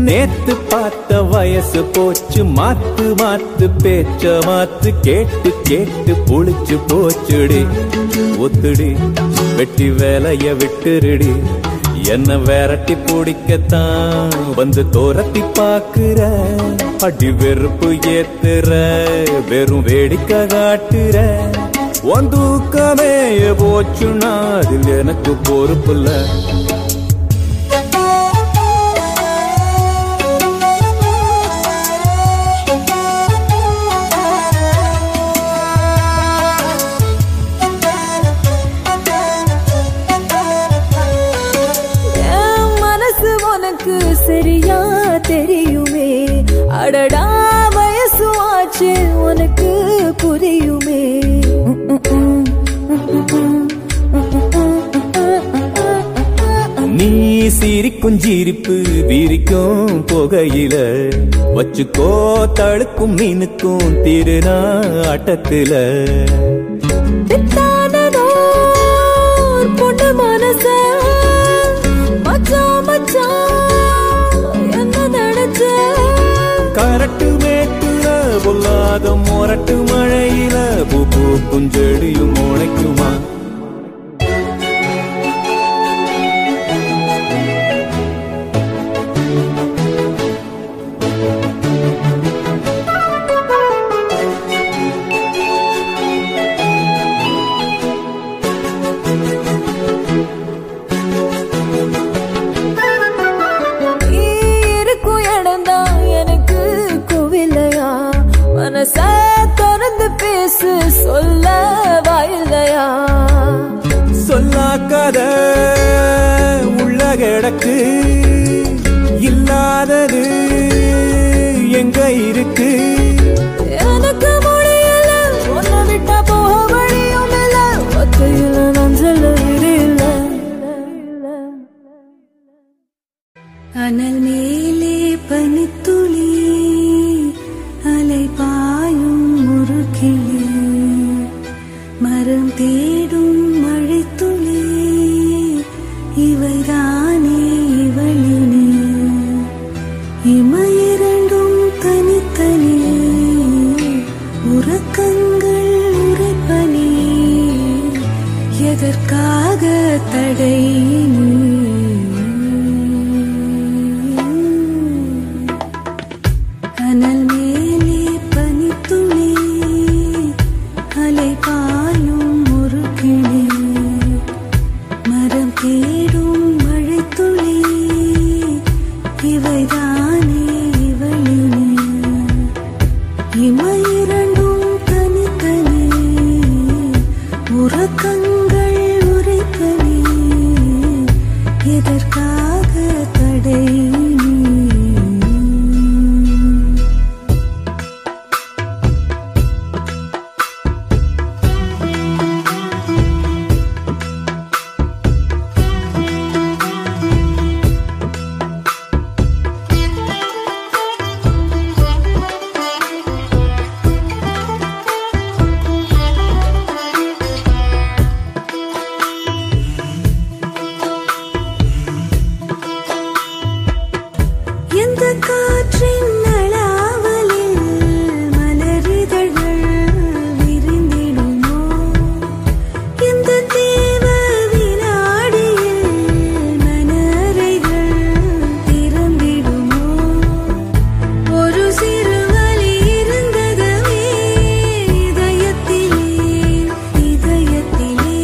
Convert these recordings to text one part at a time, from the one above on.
நேத்து பார்த்த வயசு போச்சு மாத்து மாத்து பேச்ச மாத்து கேட்டு கேட்டு புளிச்சு போச்சுடி ஒத்துடி வெட்டி வேலைய விட்டுருடி என்ன விரட்டி பிடிக்கத்தான் வந்து தோரத்தி பாக்குற அடி வெறுப்பு ஏத்துற வெறும் வேடிக்கை காட்டுற உன் தூக்கமே போச்சுன்னா அதில் எனக்கு பொறுப்பில்ல என் மனசு உனக்கு சரியா தெரியுமே அடடா வயசு ஆச்சு உனக்கு புரியுமே நீ சிரிக்கும் சிரிப்பு விரிக்கும் புகையில வச்சுக்கோ தழுக்கும் மீனுக்கும் திருநா ஆட்டத்துல பித்தானதோர் பொண்ணு மனச மச்சான் மச்சான் என்ன நினைச்ச கரட்டு மேட்டுல பொல்லாத மொரட்டு மழையில பூ பூக்கும் செடியும் முளைக்குமா நீ இருக்கும் இடம்தான் எனக்கு கோவிலையா மனச திறந்து பேசு சொல்ல வாயில்லையா சொல்லாக்காத உள்ள கிடக்கு இல்லாதது எங்க இருக்கு எனக்கு முடியல உன்னை விட்டா போக வழியும் இல்ல ஒத்தையில நான் சொல்ல இல்ல அனல் மேலே பனித்துளி அலை பாயும் முறுக்கிலே மரம் தேடும் மழைத்துளி இவைதானே இவளினே இமையிரண்டும் தனித்தனி உறக்கங்கள் உரைப்பனே எதற்காக தடை நீ? அனல் மேலே பனித்துளி அலை பாயும் முறுக்கிலே மரம் தேடும் மழைத்துளி இவைதானே இவளினே இமையிரண்டும் தனித்தனி உறக்கங்கள் உரைப்பனே எதற்காக தடை நீ? எந்த காற்றின் நலாவலில் மலரிதழ்கள் விரிந்திடுமோ எந்த தேவ வினாடியில் மனறைகள் திறந்திடுமோ ஒரு சிறு வலி இருந்ததுமே இதயத்திலே இதயத்திலே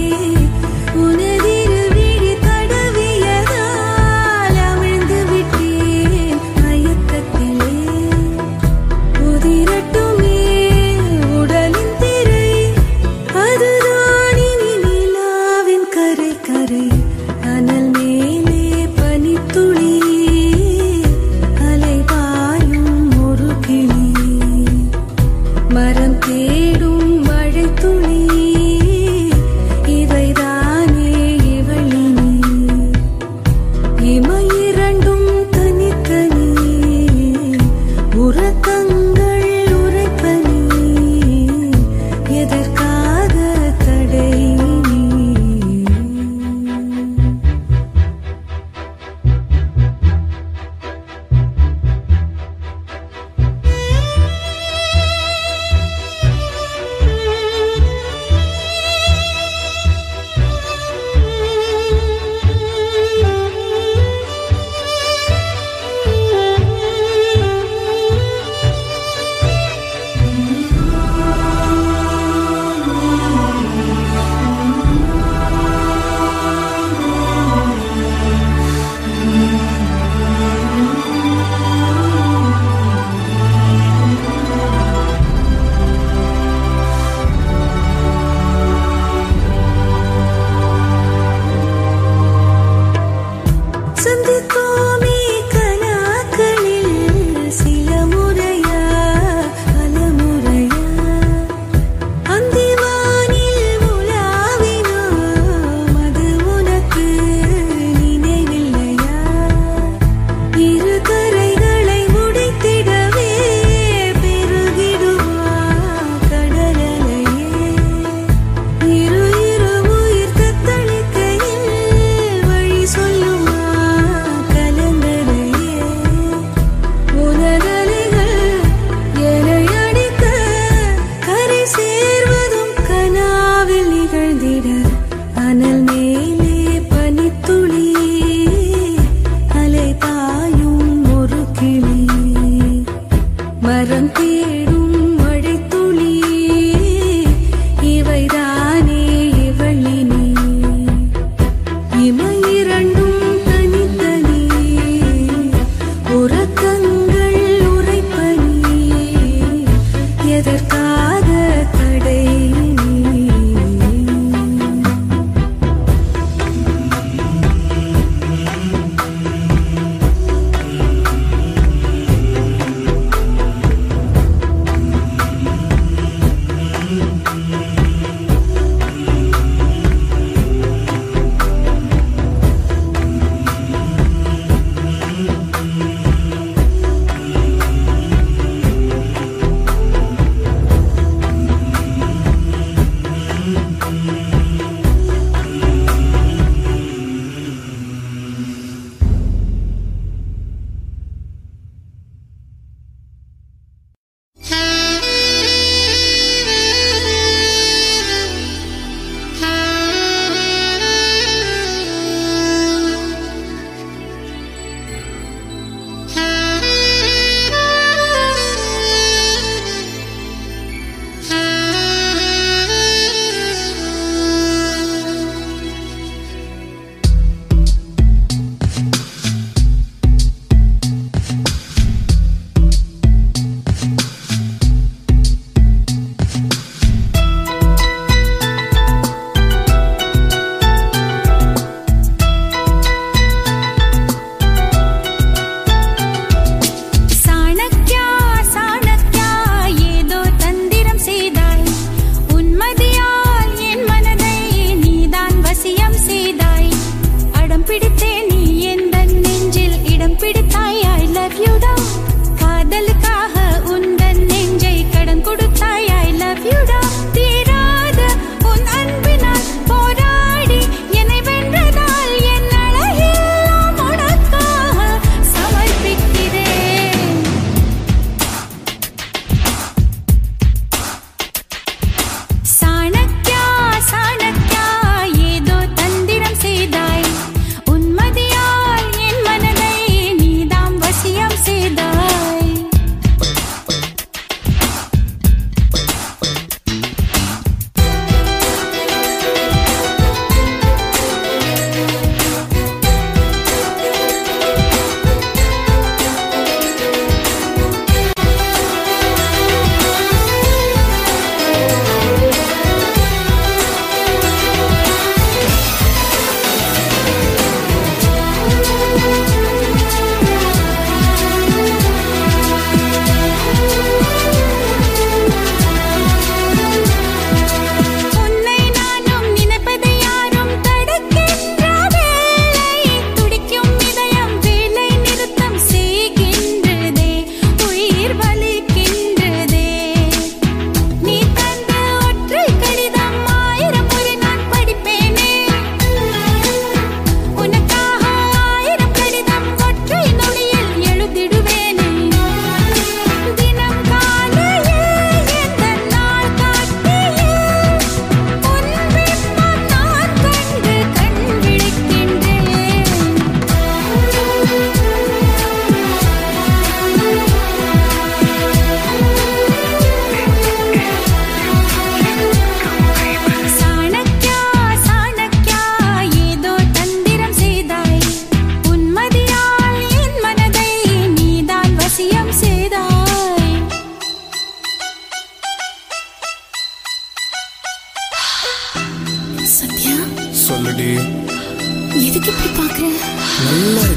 உனதிரு விழி தடவியதால் அமிழ்ந்து விட்டேன் மயக்கத்திலே உதிரட்டுமே உடலின் திரை அதுதான் இனி நிலாவின் கரை கரை அனல் மேலே பனித்துளி அலை பாயும் ஒரு கிளி மரம் தேடும் மழைத்துளி இவைதானே இவளினே இமையிரண்டும் தனித்தனி உறக்கங்கள் உரைப்பனி எதற்காக தடை நீ?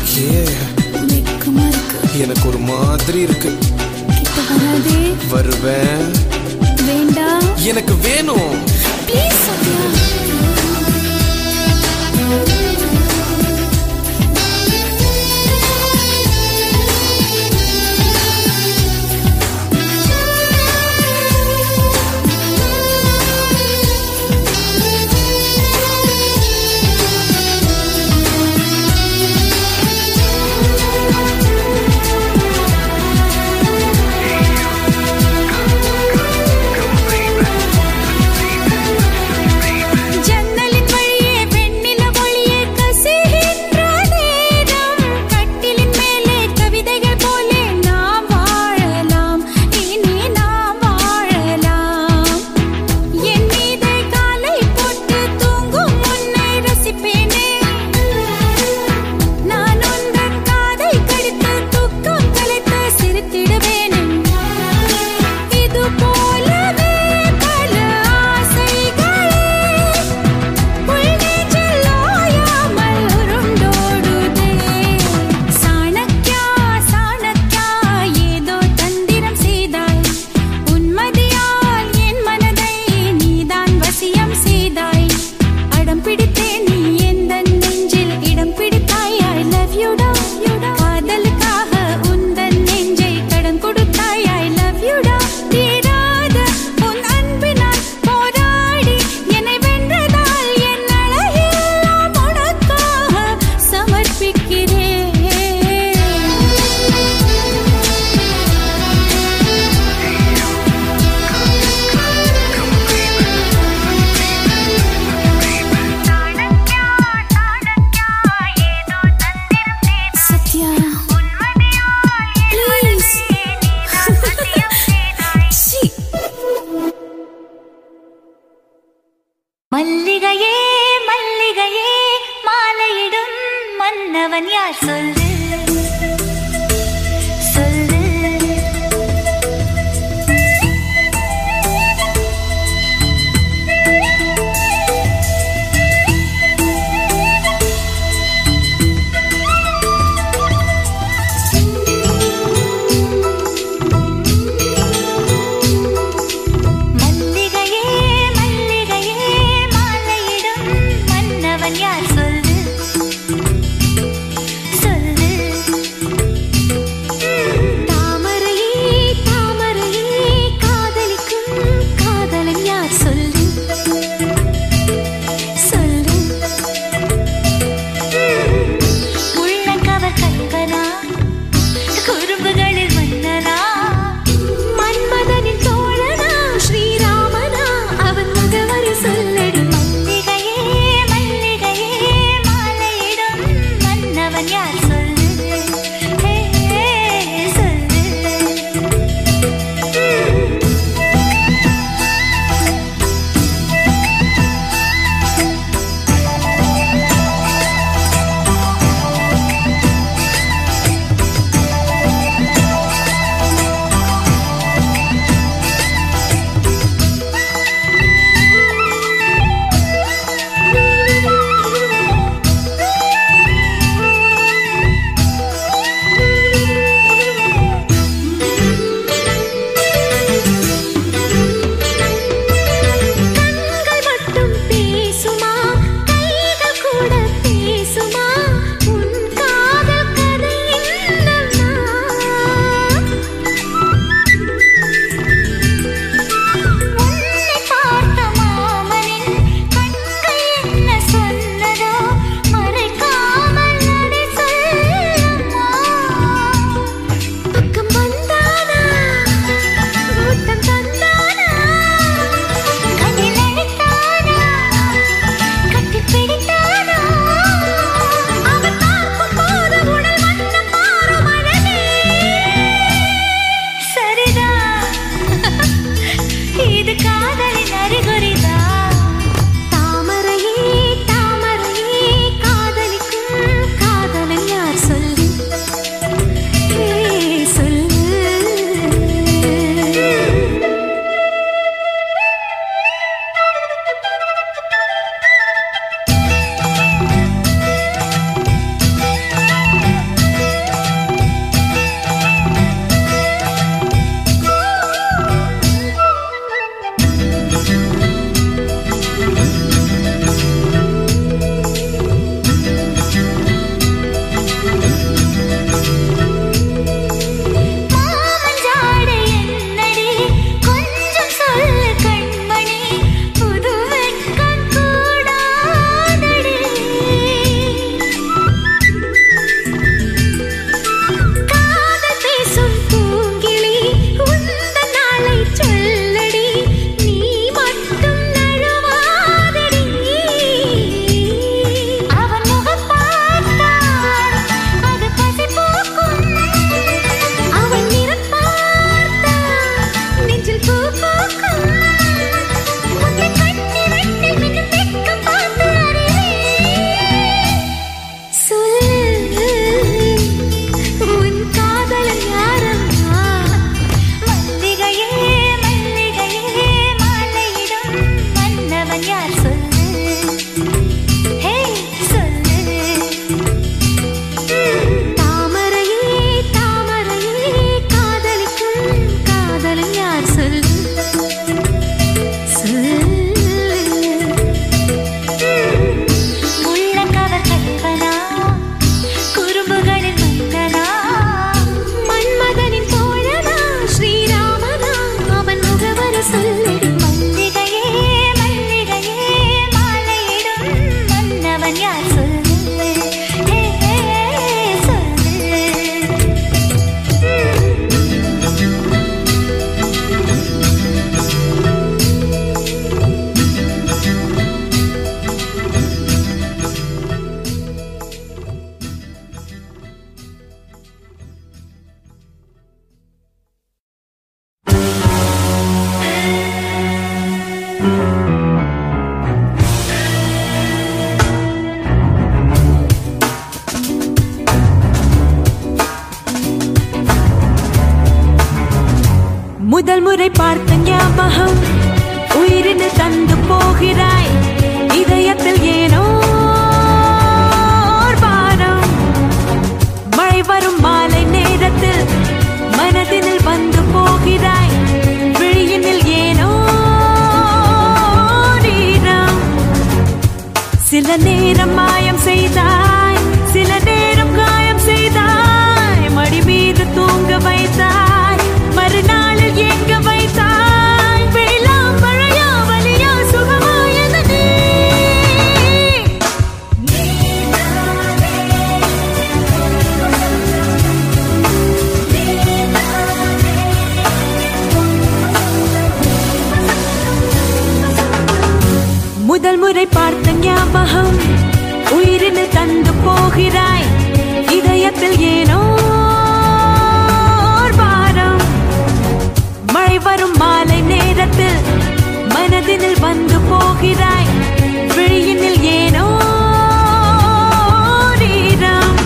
ஏ வெக்கமா இருக்கு எனக்கு ஒரு மாதிரி இருக்கு கிட்ட வராதே வருவேன் வேண்டாம் எனக்கு வேணும் ப்ளீஸ் சத்யா ஜன்னலின் வழியே வெண்ணில ஒளியே கசிகின்ற நேரம் கட்டிலின் மேலே கவிதைகள் போலே நாம் வாழலாம் இனி நாம் வாழலாம் என் மீதே காலை போட்டு தூங்கும் முன்னை ரசிப்பேனே நான் உந்தன் காதை கடித்து தூக்கம் கலைத்து சிரித்திடுவேனே இது போலவே பல ஆசைகளே உள்நெஞ்சில் ஓயாமல் உருண்டோடுதே. சாணக்யா, சாணக்யா, ஏதோ தந்திரம் செய்தாய். உன்மதியால் என் மனதை நீதான் வசியம் செய்தாய். அடம் பிடித்தேன் நீ எந்தன் நெஞ்சில் இடம் பிடித்தாய். I love you டா, you டா. காதலுக்காக உந்தன் நெஞ்சை கடன் கொடுத்தாய். I love you டா. தீராத உன் அன்பினால் போராடி என்னை வென்றதால் என் அழகெல்லாம் உனக்காக சமர்ப்பிக்கிறேன் சத்யா ப்ளீஸ் சி மல்லிகையே மல்லிகையே மாலையிடும் மன்னவன் யார் சொல்லு சொல்லு மல்லிகையே மல்லிகையே மாலையிடும் மன்னவன் யார் சொல்லு சொல்லு முதல் முறை பார்த்த ஞாபகம் உயிரினு தந்து போகிறாய் இதயத்தில் ஏனோ ஓர் பாரம் மழை வரும் மாலை நேரத்தில் மனதினில் வந்து போகிறாய் விழியினில் ஏனோ நீரம் சில நேரம் மாயம் செய்தாய் சில நேரம் காயம் செய்தாய் மடி மீது தூங்க வைத்தாய் மறுநாளில் ஏங்க வைத்தாய் வெயிலாம் மழையா வலியா சுகமா என நீ முதல் முறை பார்த்த ஞாபகம் உயிரினு தந்து போகிறாய் இதயத்தில் ஏனோ ஓர் பாரம் மழை வரும் மாலை நேரத்தில் மனதினில் வந்து போகிறாய் விழியினில் ஏனோ நீரம்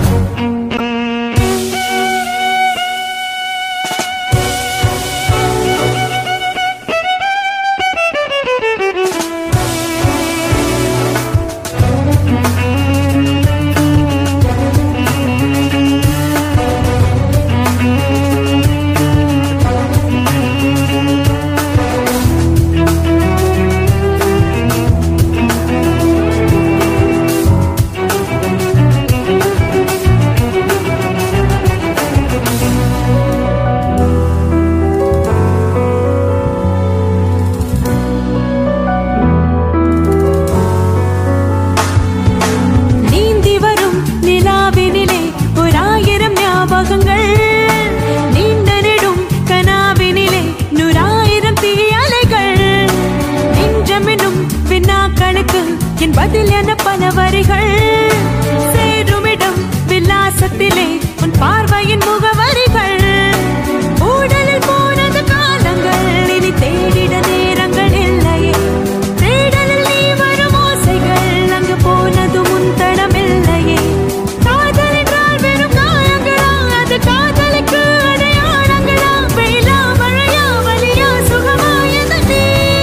நீந்தி வரும் நிலாவினிலே ஓராயிரம் ஞாபகங்கள் நீண்ட நெடும் கனாவினிலே நூறாயிரம் தீயலைகள் நெஞ்சமெனும் வினாக்களுக்கு என் பதில் என பல வரிகள் சேருமிடம் விலாசத்திலே உன் பார்வையின் முகவரிகள் ஊடலில் போனது காலங்கள் இனி தேடிட நேரங்கள் இல்லையே தேடலில் நீ வரும் ஓசைகள் அங்கு போனது முன் தடமில்லையே காதல் என்றால் வெறும் காயங்களா அது காதலுக்கு அடையாளங்களா வெயிலா மழையா வலியா சுகமா என நீ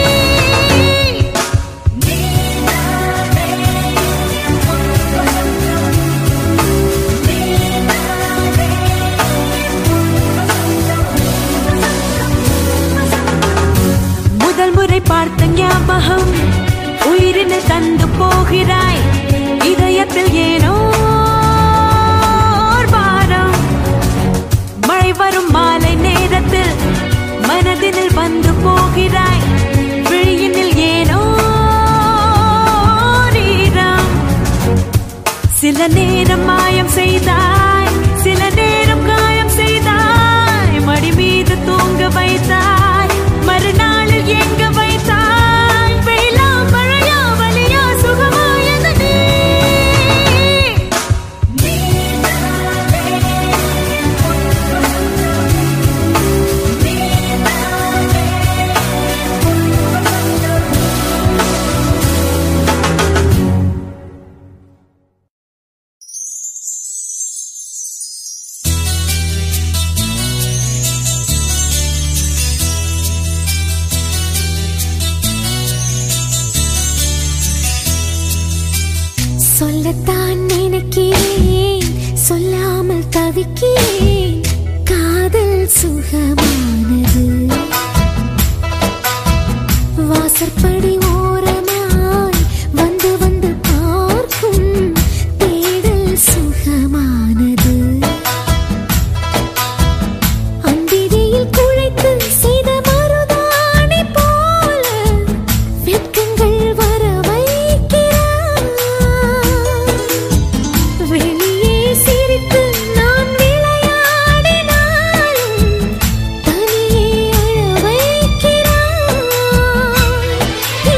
முதல் முறை பார்த்த ஞாபகம் உயிரினு தந்து போகிறாய் இதயத்தில் ஏனோ ஓர் பாரம் மழை வரும் மாலை நேரத்தில் மனதினில் வந்து போகிறாய் விழியினில் ஏனோ நீரம் சில நேரம் மாயம் செய்தாய் சில நேரம் காயம் செய்தாய் மடி மீது தூங்க வைத்தாய் மறுநாளில் எங்க வைத்தாய் வெயிலா மழையா வலியா சுகமா என நீ சொல்லத்தான் நினைக்கிறேன் சொல்லாமல் தவிக்கிறேன் காதல் சுகமானது வாசற்படி ஓரமாய் வந்து வந்து பார்க்கும் தேடல் சுகமானது அந்திரியில் குழைத்து செய்த மருதாணி போல வெட்கங்கள் வர வைக்கிறாய் வெளியே சிரித்து நான் விளையாடினாலும் தனியே அழ வைக்கிறாய்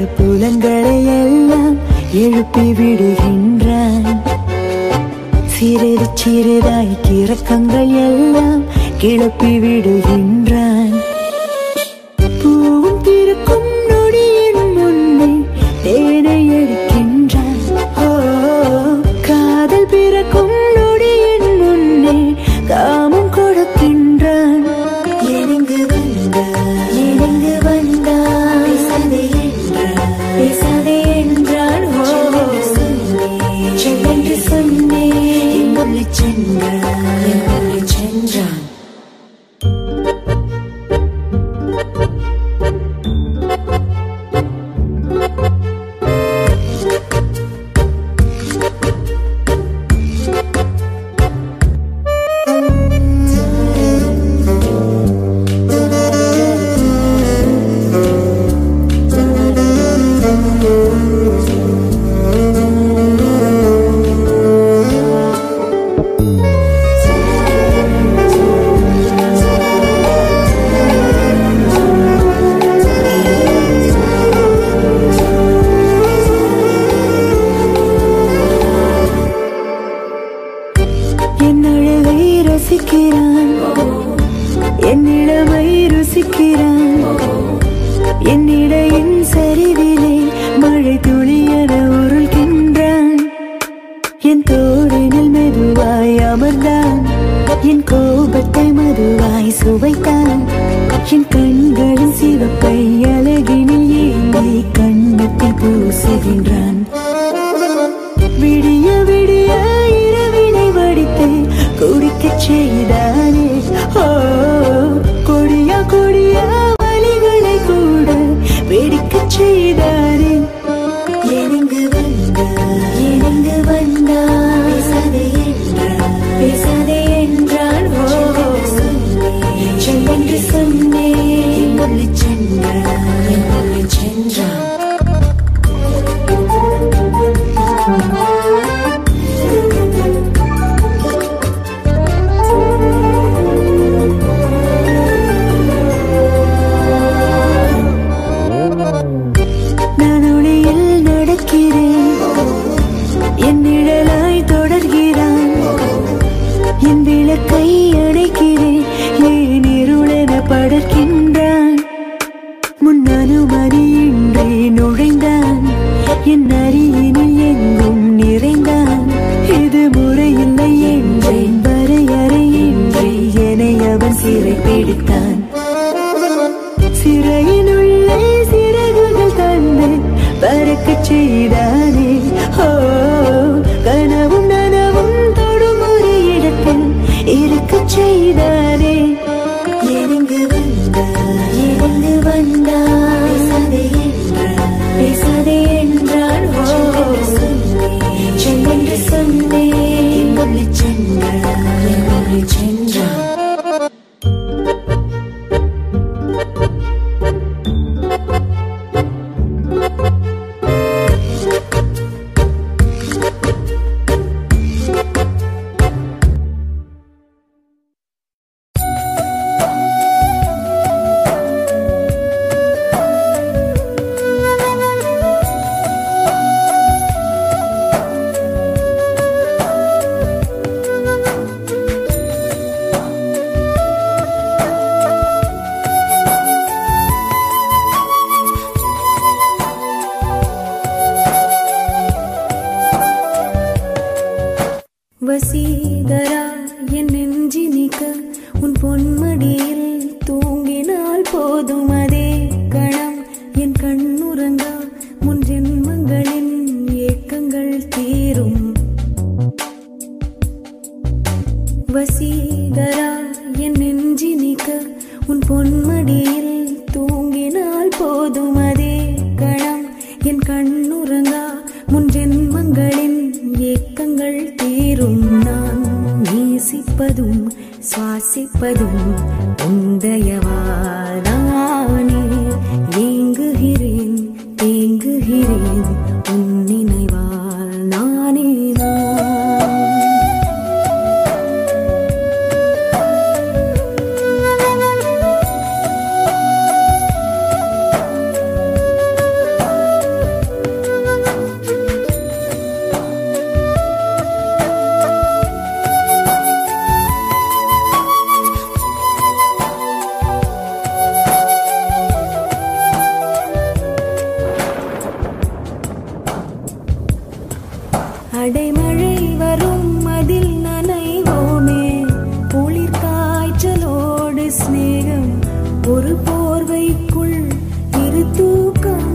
புலன்களை எல்லாம் எழுப்பி விடுகின்றான் சிறிது சிறிதாய் கிறக்கங்கள் எல்லாம் கிளப்பி விடுகின்றான் பூவும் திருக்கும் நொடியின் முன்னே தேனை எடுக்கின்றான் ஓ காதல் பிறக்கும் நொடியின் முன்னே காமம் கொடுக்கின்றான் இறங்கு வந்தான் இறங்கு வந்தான் பேசாதே என்றான் பேசாதே என்றான் ஓ செல்லென்று சொன்னேன் எங்குள்ளே சென்றான் எங்குள்ளே சென்றான் என் அழகை ரசிக்கிறான் என் இளமை ருசிக்கிறான் என் இடையின் சரிவிலே மழை துளியென உருள்கின்றான் என் தோழினில் மெதுவாய் அமர்ந்தான் என் கோபத்தை மதுவாய் சுவைத்தான் என் கண்களின் சிவப்பை அழகினில் ஏந்தி கண்ணத்தில் பூசுகின்றான் விடிய விடிய இரவினை வடித்து குடிக்கச் செய்தானே ஓ கொடியா கொடியா வலிகளை கூட வெடிக்கச் செய்தானே இறங்கு வந்தா இறங்கு வந்தா பேசாதே என்றான் பேசாதே என்றான் ஓ செல்லென்று சொன்னேன் எங்குள்ளே சென்றான் எங்குள்ளே சென்றான் நான் ஒளியில் நடக்கிறேன் என் நிழலாய் தொடர்கிறான் என் விளக்கை அணைக்கிறேன் ஏன் இருளென படர்கின்றான் முன் அனுமதியின்றி நுழைந்தான் என் அருகினில் எங்கும் நிறைந்தான் இது முறையில்லை என்றேன் வரையறையின்றி என்னை அவன் சிறை பிடித்தான் சிறையினுள்ளே சிறகுகள் தந்து பறக்கச் செய்தானே ஓ கனவும் நனவும் தொடும் ஒரு இடத்தில் இருக்கச் செய்தானே இறங்கு வந்தா இறங்கு வந்தா பேசாதே என்றான் பேசாதே என்றான் ஓ செல்லென்று சொன்னேன் எங்குள்ளே சென்றான் எங்குள்ளே சென்றான் வசீகரா என் நெஞ்சினிக்க உன் பொன்மடியில் தூங்கினால் போதும் அதே கணம் என் கண்ணுறங்கா முன் ஜென்மங்களின் ஏக்கங்கள் தீரும் வசீகரா என் நெஞ்சினிக்க உன் பொன்மடியில் தூங்கினால் போதும் அதே கணம் என் கண்ணுறங்கா முன் ஜென்மங்களின் ஏக்கங்கள் தீரும் நான் நேசிப்பதும் சுவாசிப்பதும் உந்தயவாதானே ஏங்குகிறேன் தேங்குகிறேன் உன் நினைவால் நானே நான் அடைமழை வரும் அதில் நனைவோமே குளிர் காய்ச்சலோடு சிநேகம் ஒரு போர்வைக்குள் இரு தூக்கம்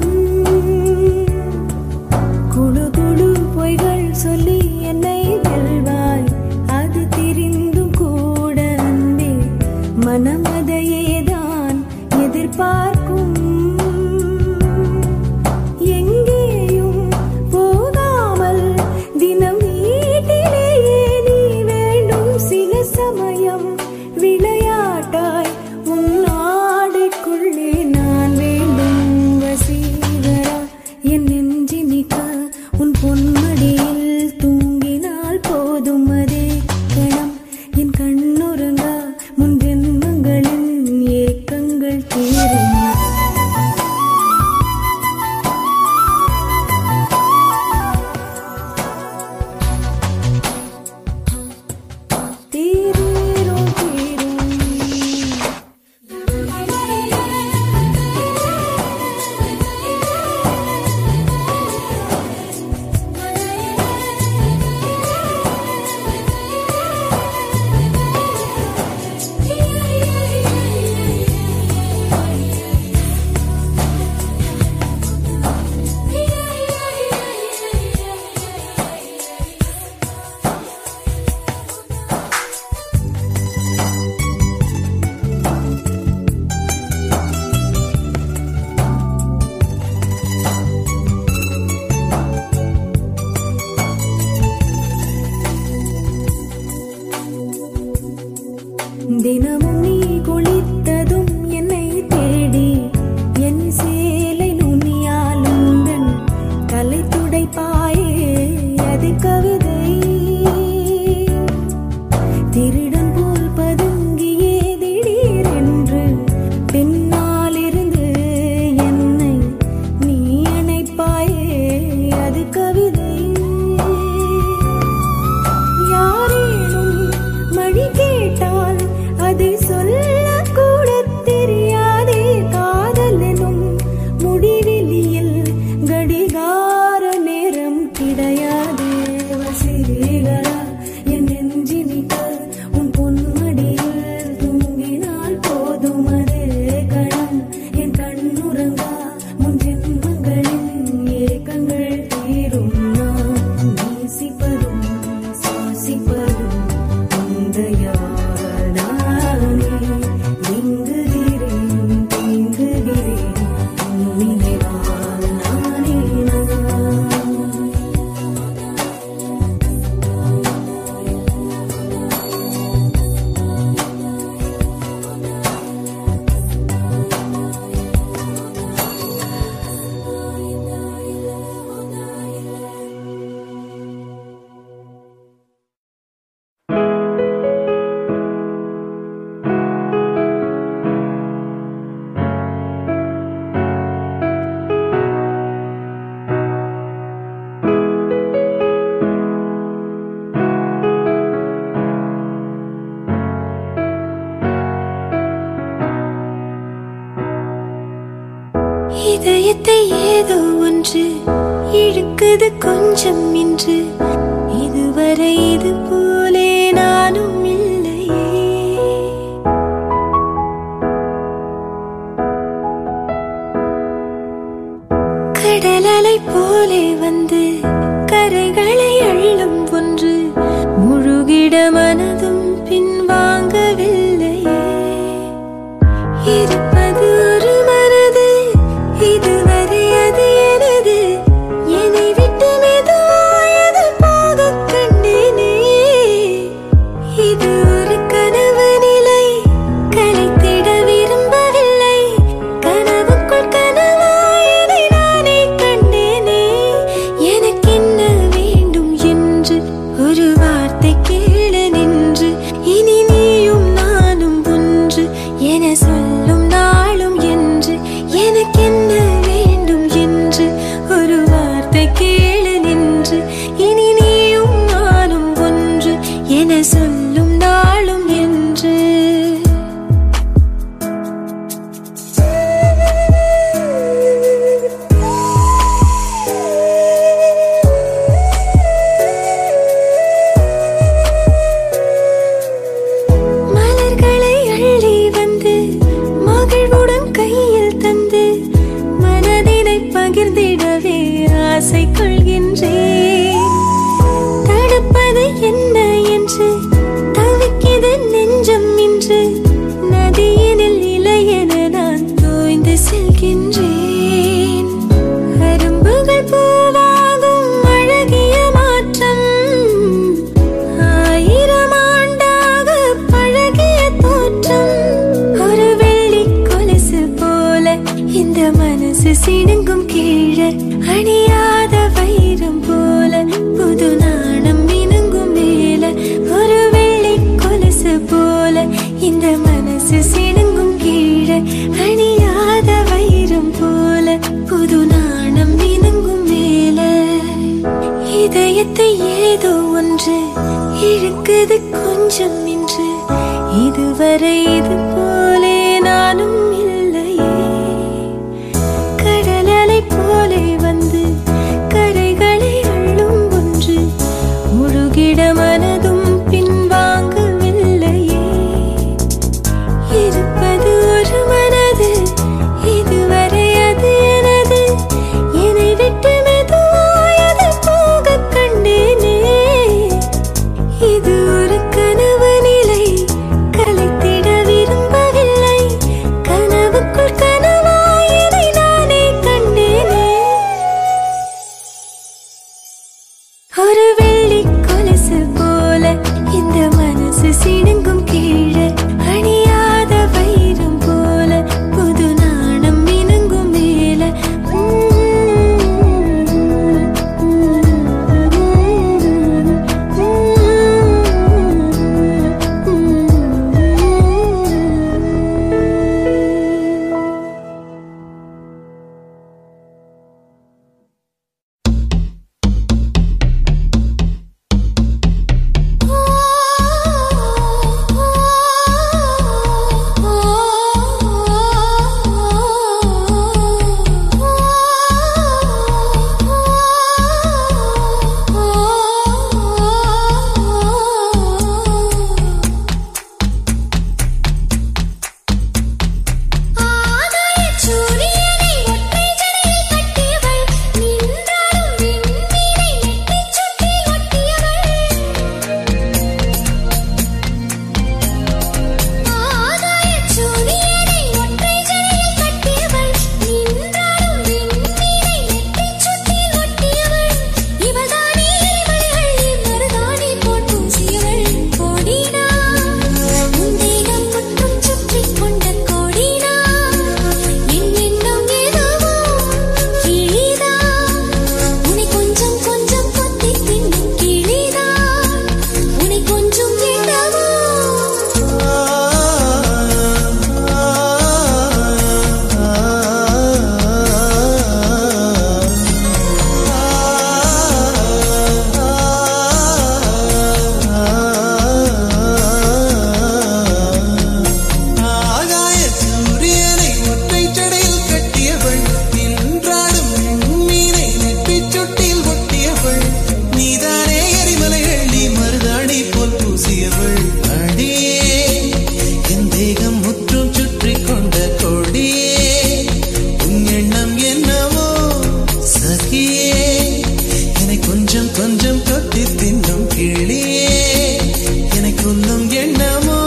குழு குழு பொய்கள் சொல்லி என்னை வெல்வாய் அது தெரிந்தும் கூட அன்பே மனமதையேதான் எதிர்பார்க்கும் எங்கேயும் போகாமல் தினம் வீட்டிலேயே நீ வேண்டும் சில சமயம் விளையாட்டாய் உன் ஆடைக்குள்ளே நான் வேண்டும் வசீகரா என் நெஞ்சினிக்க உன் பொன்மடியில் தூங்கினால் போதும் அதே கணம் என் கண்ணுறங்கா முன் ஜென்மங்களின் ஏக்கங்கள் தீரும் தீரும் தீரும் தினமும் நீ குளித்ததும் என்னை தேடி என் சேலை நுனியால் உந்தன் தலை துடைப்பாயே அது கவிதை திருடன் போல் பதுங்கியே திடீரென்று பின்னாலிருந்து என்னை நீ அணைப்பாயே அது கவிதை யாரேனும் மணி கேட்டால் அதை சொல்லக்கூட தெரியாதே காதல் எனும் முடிவெளியில் கடிகார நேரம் கிடையாதே வசீகரா என் நெஞ்சினிக்க உன் பொன்மடியில் தூங்கினால் போதும் அதே கணம் என் கண்ணுறங்கா முன் ஜென்மங்களின் ஏக்கங்கள் தீரும் நான் நேசிப்பதும் சுவாசிப்பதும் உந்தையால் நானே நீங்குகிறேன் தீங்குகிறேன் உன் நினைவால் நானே நான் இதயத்தை ஏதோ ஒன்று இழுக்குது கொஞ்சம் இன்று இதுவரை இது போலே நானும் இல்லையே கடலலை போலே வந்து கரைகளை அள்ளும் ஒன்று முழுகிட மனதும் பின்வாங்கவில்லையே இருப்பது ஒரு மனது இதுவரை அது எனது என்னை விட்டு மெதுவாயது போகக் கண்டேனே இது ஒரு கனவு நிலை கலைத்திட விரும்பவில்லை கனவுக்குள் கனவாயதை நானே கண்டேனே எனக்கென்ன வேண்டும் என்று ஒரு வார்த்தை கேள நின்று ஆசை கொள்கின்றேன் தடுப்பது என்ன என்று தவிக்கிது நெஞ்சம் இன்று நதியினில் இலையென நான் தோய்ந்து செல்கின்றேன் அரும்புகள் பூவாகும் அழகிய மாற்றம் ஆயிரம் ஆண்டாக பழகிய தோற்றம் ஒரு வெள்ளி கொலுசு போல இந்த மனசு சிடுங்கும் கீழே அணியாத வைரம் போல புது நாணம் இணங்கும் மேல ஒரு வெள்ளி கொலுசு போல இந்த மனசு சிடுங்கும் கீழே அணியாத வைரம் போல புது நாணம் இணங்கும் மேல இதயத்தை ஏதோ ஒன்று இழுக்குது கொஞ்சம் இன்று இதுவரை இது போலே நானும் இல்லையே கடலலை போலே வந்து கரைகளை அள்ளும் ஒன்று முழுகிட மனதும் பின்வாங்கவில்லையே இருப்பது ஒரு மனது இதுவரை அது எனது என்னை விட்டு மெதுவாயது போக கண்டேனே இது ஒரு கனவு நிலை கலைத்திட விரும்பவில்லை கனவுக்குள் கனவாயதை நானே கண்டேனே ஒரு வெள்ளி கொலுசு போல இந்த மனசு சிடுங்கும் கீழே அணியாத வைரம் போல புது நாணம் இணங்கும் மேல சூரியனை ஒற்றை ஜடையில் கட்டியவள் நின்றாலும் விண்மீனை நெற்றிச் சுட்டில் ஒட்டியவள் ஆகாயச் சூரியனை ஒற்றை ஜடையில் கட்டியவள் நின்றாலும் விண்மீனை நெற்றிச் சுட்டில் ஒட்டியவள் இவள்தானே எரிமலைகள் மருதாணி போல் பூசியவள் கோடினா உன் தேகம் முற்றும் சுற்றிக் கொண்ட கோடினா என் எண்ணம் எதுவோ கிளிதா உன்னை கொஞ்சம் கொஞ்சம் கொத்தி தின்னும் கிளிதா உன்னை கொஞ்சம் எண்ணவோ ஆகாய சூரியனை ஒற்றை சடையில் கட்டியவள் நின்றாடும் மீனை நெற்றிச் சுட்டில் ஒட்டியவள் நீதானே எரிமலைகள் நீ மருதாணி போல் பூசியவள் அடியே என் தேகம் முற்றும் சுற்றி கொண்ட கொடியே உன் எண்ணம் என்னவோ சகியே என்னை கொஞ்சம் கொஞ்சம் கொத்தி தின்னும் கிளியே என்னை கொல்லும் எண்ணமோ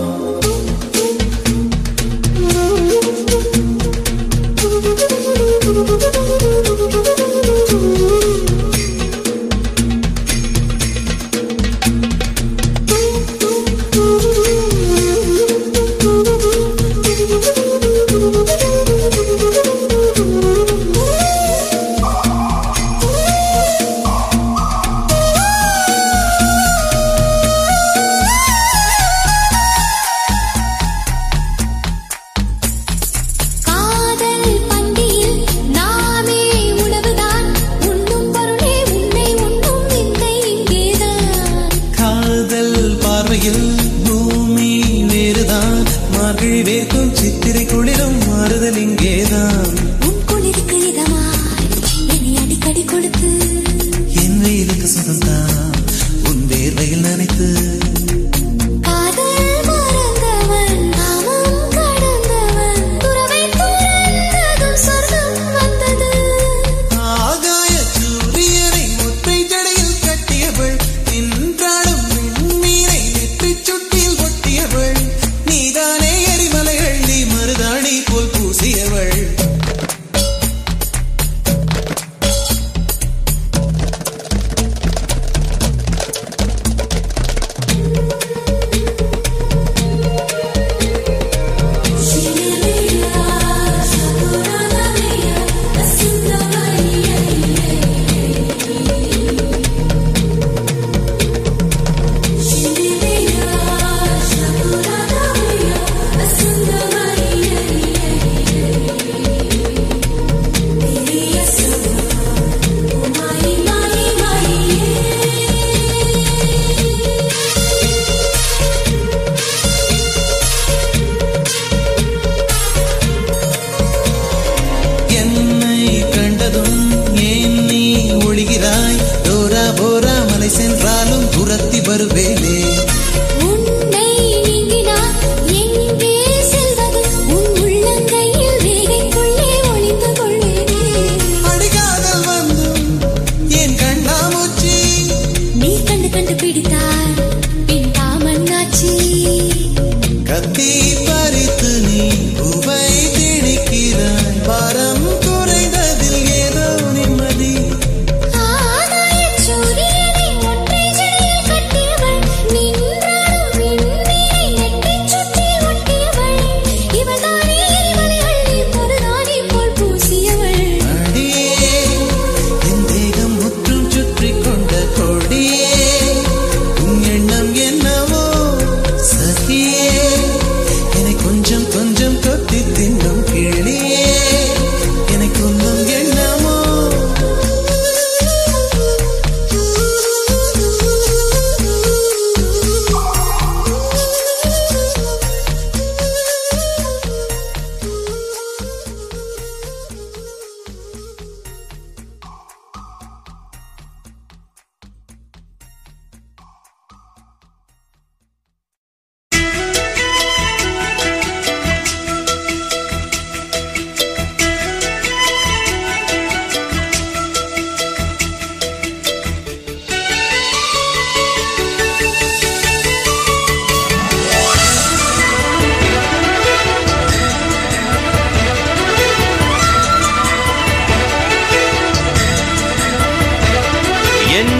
காதல் பந்தியில் நாமே உணவுதான் உண்ணும் பொருளே உன்னை உண்ணும் விந்தை இங்கேதான் காதல் பார்வையில் பூமி வேறுதான் மார்கழி வேர்க்கும் சித்திரை குளிரும் மாறுதல் இங்கேதான் உன் குளிருக்கு இதமாய் என்னை அடிக்கடி கொடுத்து என் வெயிலுக்கு சுகம்தான் உன் வேர்வையில் நினைத்து காதல் மறந்தவன் நாமம் கடந்தவன் துறவை துறந்ததும் சொர்க்கம் வந்தது ஆகாய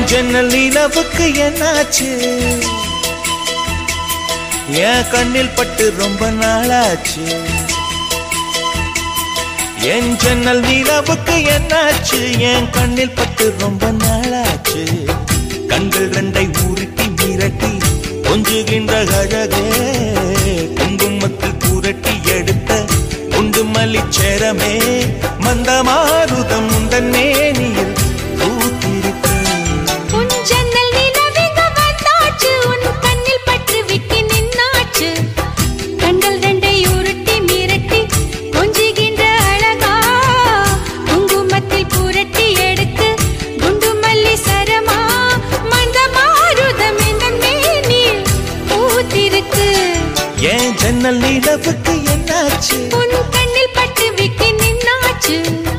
என் ஜன்னல் நிலவுக்கு என்னாச்சு என் கண்ணில் பட்டு ரொம்ப நாளாச்சு என் ஜன்னல் நிலவுக்கு என்னாச்சு என் கண்ணில் பட்டு ரொம்ப நாளாச்சு கண்கள் ரெண்டை உருட்டி மிரட்டி கொஞ்சுகின்ற அழகே குங்குமத்தில் புரட்டி எடுத்த குண்டுமல்லி சேரமே மந்தமாருதம் உந்தன் மேனியில் பூத்திருக்கு உன் ஜன்னல் நிலவிங்க வந்தாச்சு உன் கண்ணில் பட்டு விட்டு நின்னாச்சு கண்கள் ரெண்டை உருட்டி மிரட்டி கொஞ்சுகின்ற அழகா குங்குமத்தில் புரட்டி எடுத்து குண்டு மல்லி சரமா மந்த மாருதம் இந்த மேனில் பூத்திருக்கு என் ஜன்னல் நிலவுக்கு என்னாச்சு உன் கண்ணில் பட்டு விட்டு நின்னாச்சு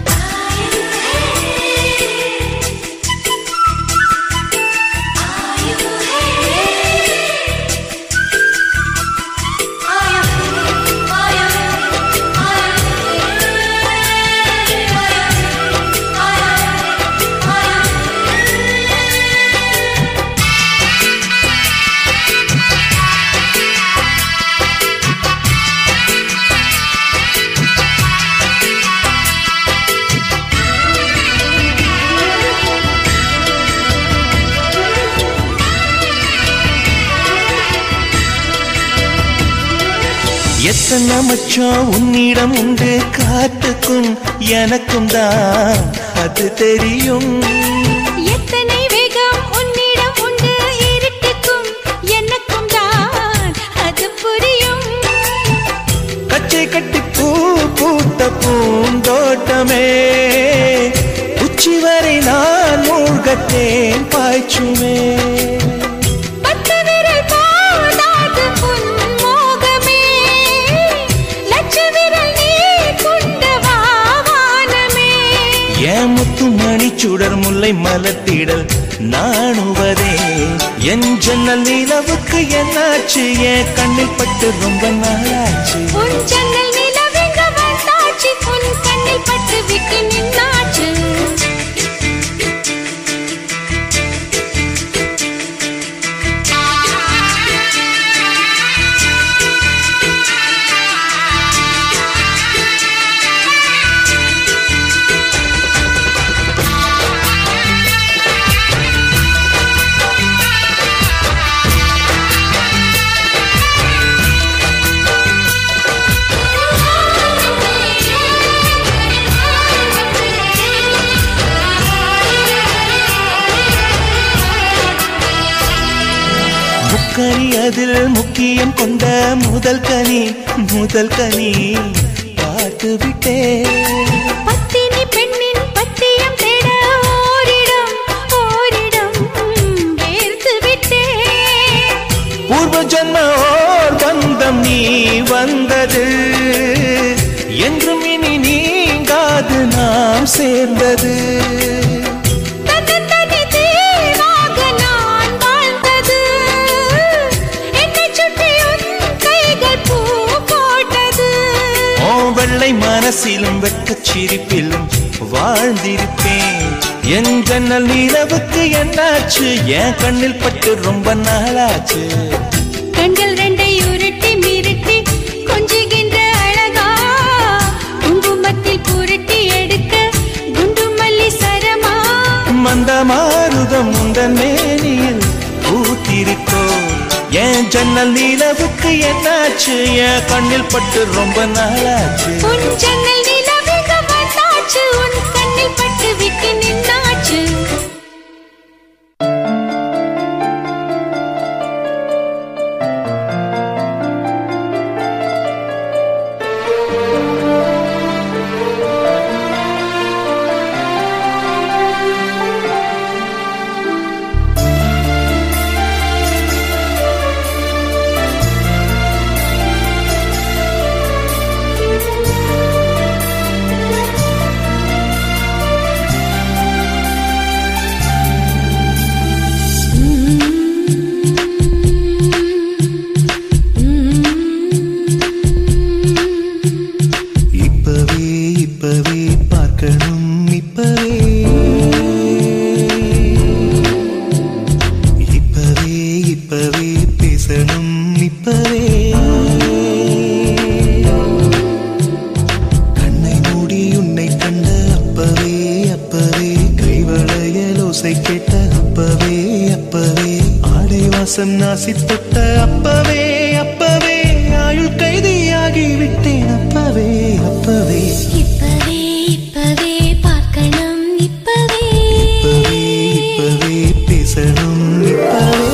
எத்தனை மச்சம் உன்னிடம் உண்டு காத்துக்கும் எனக்கும் தான் அது தெரியும் எத்தனை வேகம் உன்னிடம் உண்டு இருட்டுக்கும் எனக்கும் தான் அது புரியும் கச்சை கட்டி பூ பூத்த பூந்தோட்டமே உச்சி வரை நான் மூழ்கத்தேன் பாய்ச்சுமே பத்து விரல் போதாது உன் மோகமே லட்ச விரல் நீ கொண்ட வாவானமே என் முத்து மணி சுடர் முல்லை மலத்திடல் நாணுவதே என் ஜன்னல் நிலவுக்கு என்னாச்சு என் கண்ணில் பட்டு ரொம்ப நாளாச்சு உன் ஜன்னல் நிலவெங்க வந்தாச்சு உன் கண்ணில் பட்டு விட்டு நின்னாச்சு முக்கனி அதில் முக்கியம் கொண்ட முதல் கனி முதல் கனி பார்த்து விட்டேன் பத்தினி பெண்ணின் பத்தியம் தேட ஓரிடம் ஓரிடம் வேர்த்து விட்டேன் பூர்வ ஜன்ம ஓர் பந்தம் நீ வந்தது என்றும் இனி நீங்காது நாம் சேர்ந்தது தன்னந்தனி தீவாக நான் வாழ்ந்தது என்னைச் சுற்றி உன் கைகள் பூ போட்டது ஓ வெள்ளை மனசிலும் வெட்கச் சிரிப்பிலும் வாழ்ந்திருப்பேன் என் ஜன்னல் நிலவுக்கு என்னாச்சு என் கண்ணில் பட்டு ரொம்ப நாளாச்சு கண்கள் ரெண்டை உருட்டி மிரட்டி கொஞ்சுகின்ற அழகா குங்குமத்தில் புரட்டி எடுக்க குண்டு மல்லி சரமா மந்த மாருதம் உந்தன் மேனியில் பூத்திருக்கோ என் ஜன்னல் நிலவுக்கு என்னாச்சு என் கண்ணில் பட்டு ரொம்ப நாளாச்சு உன் ஜன்னல் நிலவுங்க வந்தாச்சு உன் கண்ணில் பட்டு விட்டு நின்னாச்சு என் ஓசை கேட்ட அப்பவே அப்பவே ஆடை வாசம் நாசி தொட்ட அப்பவே அப்பவே ஆயுள் கைதியாகி விட்டேன் அப்பவே அப்பவே இப்பவே இப்பவே பார்க்கணும் இப்பவே இப்பவே இப்பவே பேசணும் இப்பவே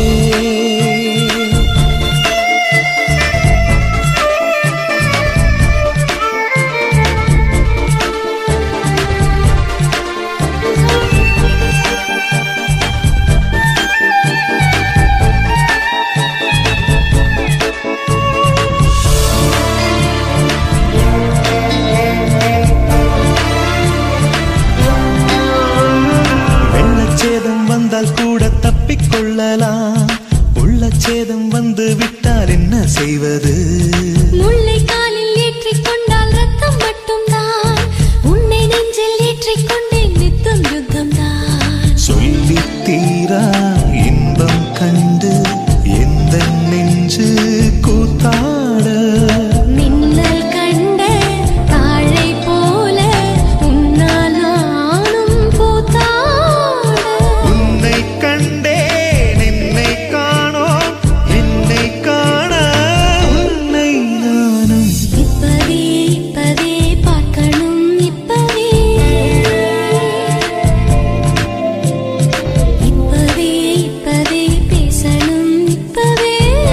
வெள்ளச்சேதம் வந்தால் கூட தப்பிக்கொள்ளலாம் உள்ளச்சேதம் வந்து விட்டால் என்ன செய்வது முல்லை காலில் ஏற்றிக் கொண்டால் ரத்தம் மட்டும்தான் உன்னை நெஞ்சில் ஏற்றிக் கொண்டேன் நித்தம் யுத்தம்தான் சொல்லி தீரா இன்பம் கண்டு எந்த நெஞ்சு கூத்தாட மின்னல் கண்ட தாழை போல உன்னால் நானும் பூத்தாட உன்னை கண்டேன் என்னை காணோம் என்னை காண உன்னை நானும் இப்பவே இப்பவே பார்க்கணும் இப்பவே இப்பவே இப்பவே பேசணும் இப்பவே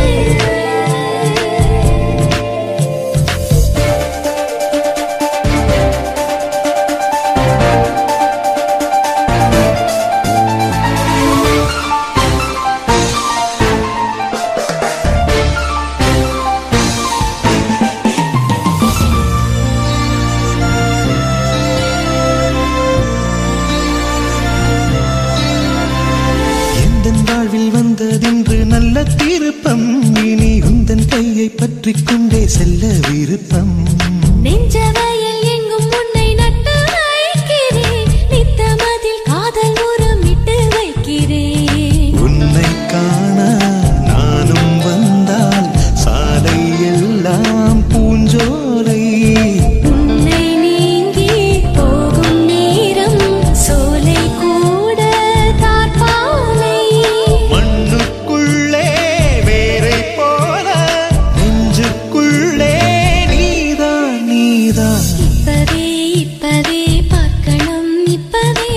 எந்தன் வாழ்வில் வந்ததென்று நல்ல திருப்பம் இனி உந்தன் கையை பற்றிக் கொண்டே செல்ல விருப்பம் நெஞ்ச வயல் எங்கும் உன்னை நட்டு வைக்கிறேன் நித்தமதில் காதல் உரமிட்டு வைக்கிறேன் உன்னை காண நானும் வந்தால் சாலை எல்லாம் பூஞ்சோலை உன்னை நீங்கி போகும் நேரம் சோலை கூட தார்பாலை மண்ணுக்குள்ளே வேரை போல நெஞ்சுக்குள்ளே நீதான் நீதான் இப்பவே இப்பவே பார்க்கணும் இப்பவே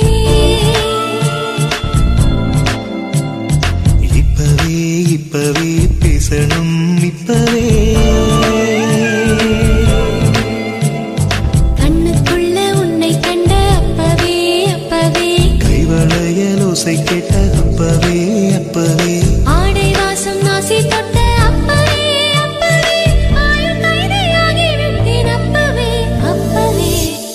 இப்பவே இப்பவே பேசணும் இப்பவே கண்ணுக்குள்ள உன்னை கண்ட அப்பவே அப்பவே கைவளையல் ஓசை கேட்ட அப்பவே அப்பவே ஆடை வாசம் நாசி தொட்ட அப்பவே அப்பவே ஆயுள் கைதியாகி விட்டேன் அப்பவே அப்பவே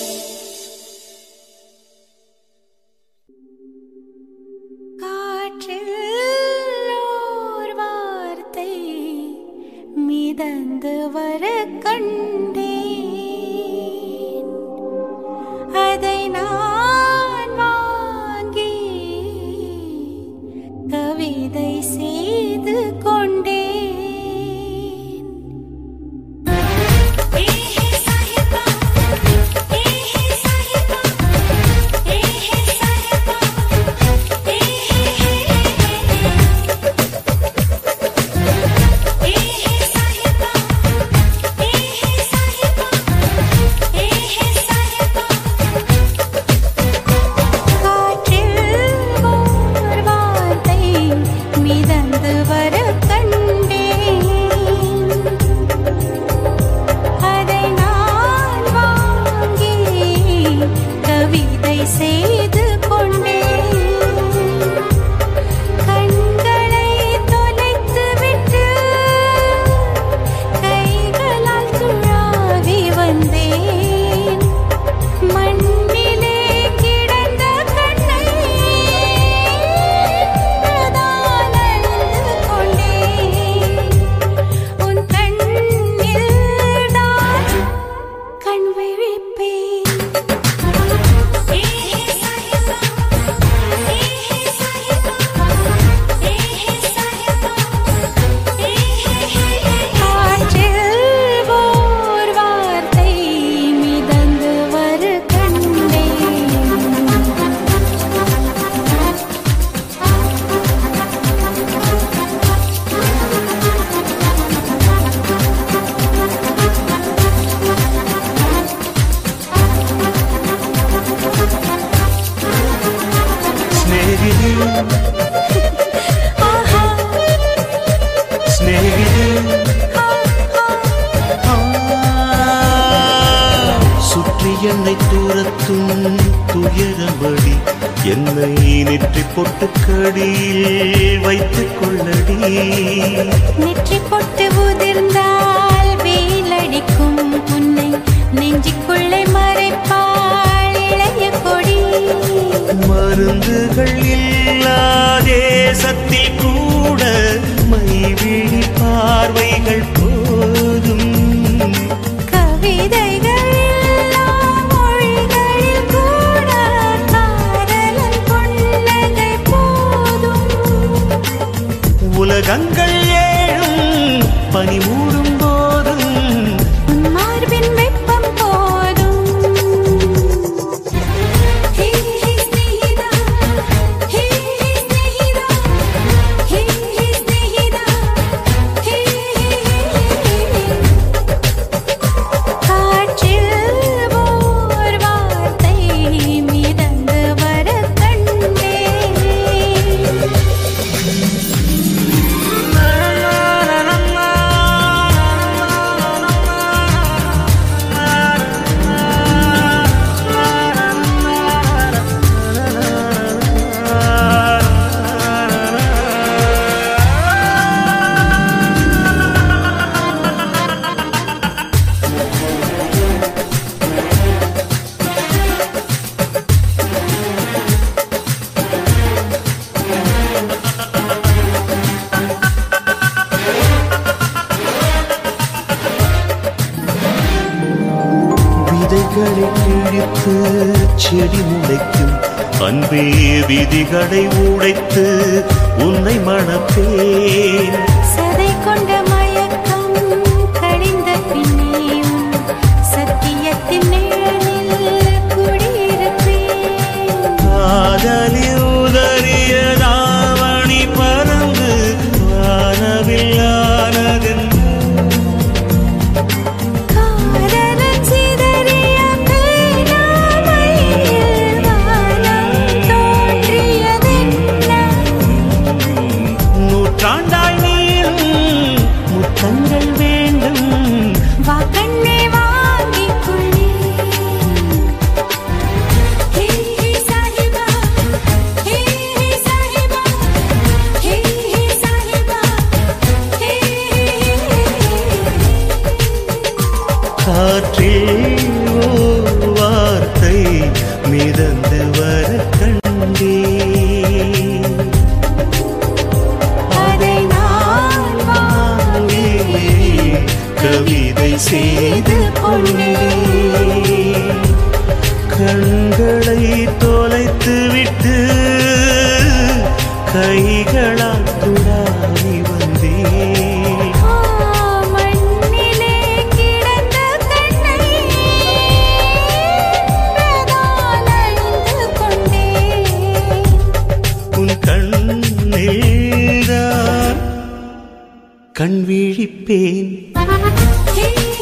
காற்றில் ஓர் வார்த்தை மிதந்து வர கண்டேன் அதை நான் வாங்கி ஆஹா സ്നേഹിതേ சுற்றி என்னை தூரத்தும் துயரபடி என்னை நெற்றி பொட்டு கடியில் வைத்துக் கொள்ளடி நெற்றி பொட்டு உதிர்ந்தால் வெயிலடிக்கும் உன்னை நெஞ்சுக்குள்ளே மறைப்பாள் இளைய கொடி மருந்துகள் இல்லாதே சத்தி கூட மைவிழி பார்வைகள் போதும் கவிதைகள் எல்லாம் மொழிகளில் கூட காதலன் புன்னகை போதும் உலகங்கள் ஏழும் பனி மூடும் போதும் உன் மார்பின் வெப்பம் போதும் ஹே ஹே ஸ்நேகிதா ஹே ஹே ஸ்நேகிதா ஹே ஹே ஸ்நேகிதா ஹே காற்றில் ஓர் வார்த்தை மிதந்து வர கண்டேன் விதைகளை கிழித்து செடி முளைக்கும் அன்பே விதிகளை உடைத்து உன்னை மணப்பேன் சதை கொண்ட மயக்கம் கழிந்த பின்னே உன் சத்தியத்தின் நிழலில் குடியிருப்பேன் காதலில் உதறிய தாவணி பறந்து வானவில்லானதென்று காதலன் சிதறிய பேனாமையில் வானம் தோன்றியதென்ன நூற்றாண்டாய் நீளும் முத்தங்கள் வேண்டும் வா கண்ணே வாங்கிக் கொள்ளே ஹே ஹே சாஹிபா ஹே ஹே சாஹிபா ஹே ஹே சாஹிபா ஹே காற்றில் ஓர் வார்த்தை மிதந்து வர கண்டே அதை நான் வாங்கி கவிதை செய்து கொண்டேன் கண்களை தொலைத்து விட்டு கைகளால் துடாவி வந்தேன் ஆ, மண்ணிலே கிடந்த கண்ணை பிரதான் அழிந்து கொண்டேன் உன் கண்ணில்தான் கண் விழிப்பேன் ஹே